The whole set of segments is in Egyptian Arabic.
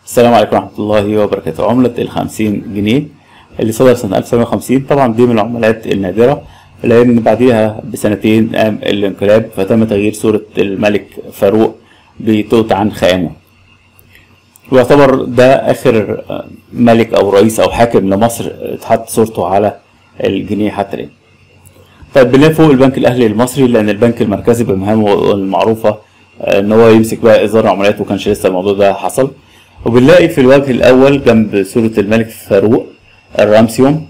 السلام عليكم ورحمة الله وبركاته عملة الخمسين جنيه اللي صدر سنة 1950 طبعا دي من العملات النادرة لأن بعديها بسنتين قام الانقلاب فتم تغيير صورة الملك فاروق بتوت عنخ آمون ويعتبر ده آخر ملك أو رئيس أو حاكم لمصر اتحط صورته على الجنيه حتى الآن طيب بنلاقي فوق البنك الأهلي المصري لأن البنك المركزي بمهامه المعروفة إن هو يمسك بقى إصدار العملات وكانش لسه الموضوع ده حصل وبنلاقي في الوجه الأول جنب صورة الملك فاروق الرامسيوم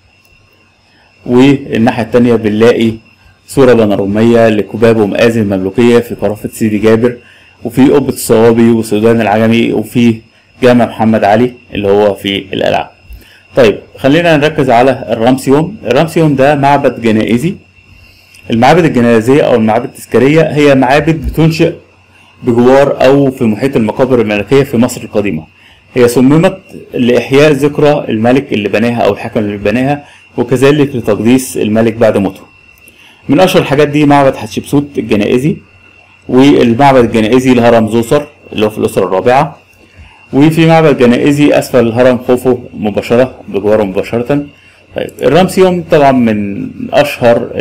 والناحية التانية بنلاقي صورة بانورامية لكباب ومآذن المملوكية في قرافة سيدي جابر وفي قبة الصوابي وسودان العجمي وفي جامع محمد علي اللي هو في القلعة طيب خلينا نركز على الرامسيوم الرامسيوم ده معبد جنائزي المعابد الجنائزية أو المعابد التذكارية هي معابد بتنشئ بجوار أو في محيط المقابر الملكية في مصر القديمة هي صممت لإحياء ذكرى الملك اللي بناها أو الحاكم اللي بناها وكذلك لتقديس الملك بعد موته من أشهر الحاجات دي معبد حتشبسوت الجنائزي والمعبد الجنائزي لهرم زوسر اللي هو في الأسرة الرابعة وفي معبد جنائزي أسفل الهرم خوفو مباشرة بجواره مباشرة طيب الرامسيوم طبعا من أشهر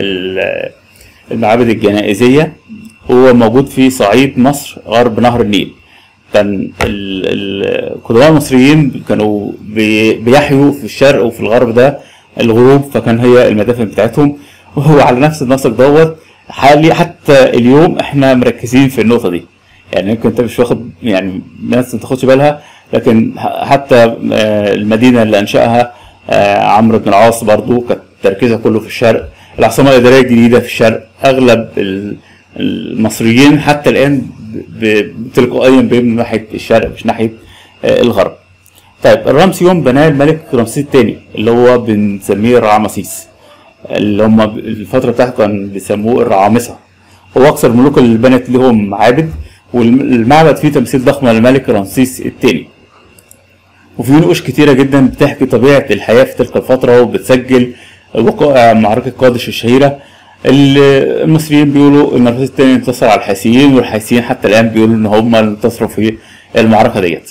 المعابد الجنائزية هو موجود في صعيد مصر غرب نهر النيل كان القدماء المصريين كانوا بيحيوا في الشرق وفي الغرب ده الغروب فكان هي المدافن بتاعتهم وهو على نفس النسق دوت حالي حتى اليوم احنا مركزين في النقطة دي يعني يمكن انت مش واخد يعني الناس ما تاخدش بالها لكن حتى المدينة اللي انشأها عمرو بن العاص برضو كانت تركيزها كله في الشرق العاصمة الإدارية الجديدة في الشرق أغلب المصريين حتى الآن تلقائيا بيبنوا ناحية الشرق مش ناحية الغرب طيب الرامسيوم بناه الملك رمسيس الثاني اللي هو بنسميه الرعامسيس اللي هم الفترة بتاعته كان بيسموه الرعامسة هو أكثر الملوك اللي بنت لهم معابد والمعبد فيه تمثيل ضخم للملك رمسيس الثاني وفي نقوش كتيرة جدا بتحكي طبيعة الحياة في تلك الفترة وبتسجل وقائع معركة قادش الشهيرة المصريين بيقولوا ان رمسيس الثاني انتصر على الحيثيين والحيثيين حتى الان بيقولوا ان هم اللي انتصروا في المعركة ديت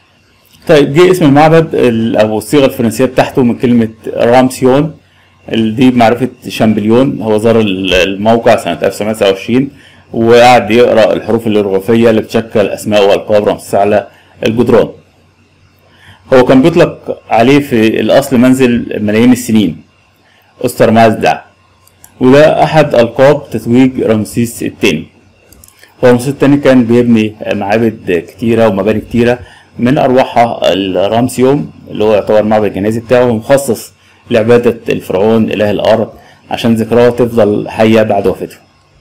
طيب جه اسم المعبد او الصيغة الفرنسية بتاعته من كلمة رامسيون دي بمعرفة شامبليون هو زار الموقع سنة 1929 وقعد يقرأ الحروف الهيروغليفية اللي بتشكل أسماء وألقاب رمسيس على الجدران هو كان بيطلق عليه في الأصل منزل ملايين السنين أستر مازدا وده أحد ألقاب تتويج رمسيس الثاني هو رمسيس الثاني كان بيبني معابد كتيرة ومباني كتيرة من أرواحها الرامسيوم اللي هو يعتبر معبد الجنازي بتاعه مخصص لعبادة الفرعون إله الأرض عشان ذكراه تفضل حية بعد وفاته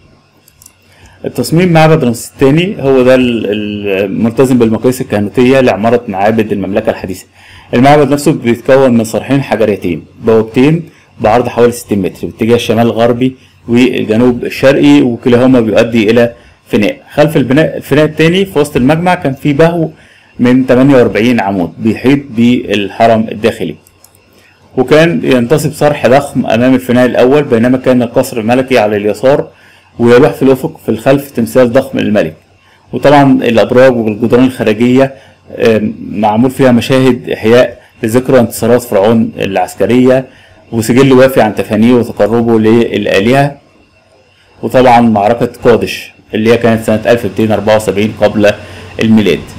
التصميم معبد رمسيس الثاني هو ده الملتزم بالمقاييس الكهنوتية لعمارة معابد المملكة الحديثة المعبد نفسه بيتكون من صرحين حجريتين بوابتين بعرض حوالي 60 متر باتجاه الشمال الغربي والجنوب الشرقي وكلاهما بيؤدي إلى فناء خلف البناء الفناء الثاني في وسط المجمع كان في بهو من 48 عمود بيحيط بالحرم الداخلي وكان ينتصب صرح ضخم أمام الفناء الأول بينما كان القصر الملكي على اليسار ويلوح في الأفق في الخلف تمثال ضخم للملك وطبعا الأبراج والجدران الخارجية معمول فيها مشاهد إحياء لذكرى انتصارات فرعون العسكرية وسجل وافي عن تفانيه وتقربه للآلهة وطبعا معركة قادش اللي هي كانت سنة 1274 قبل الميلاد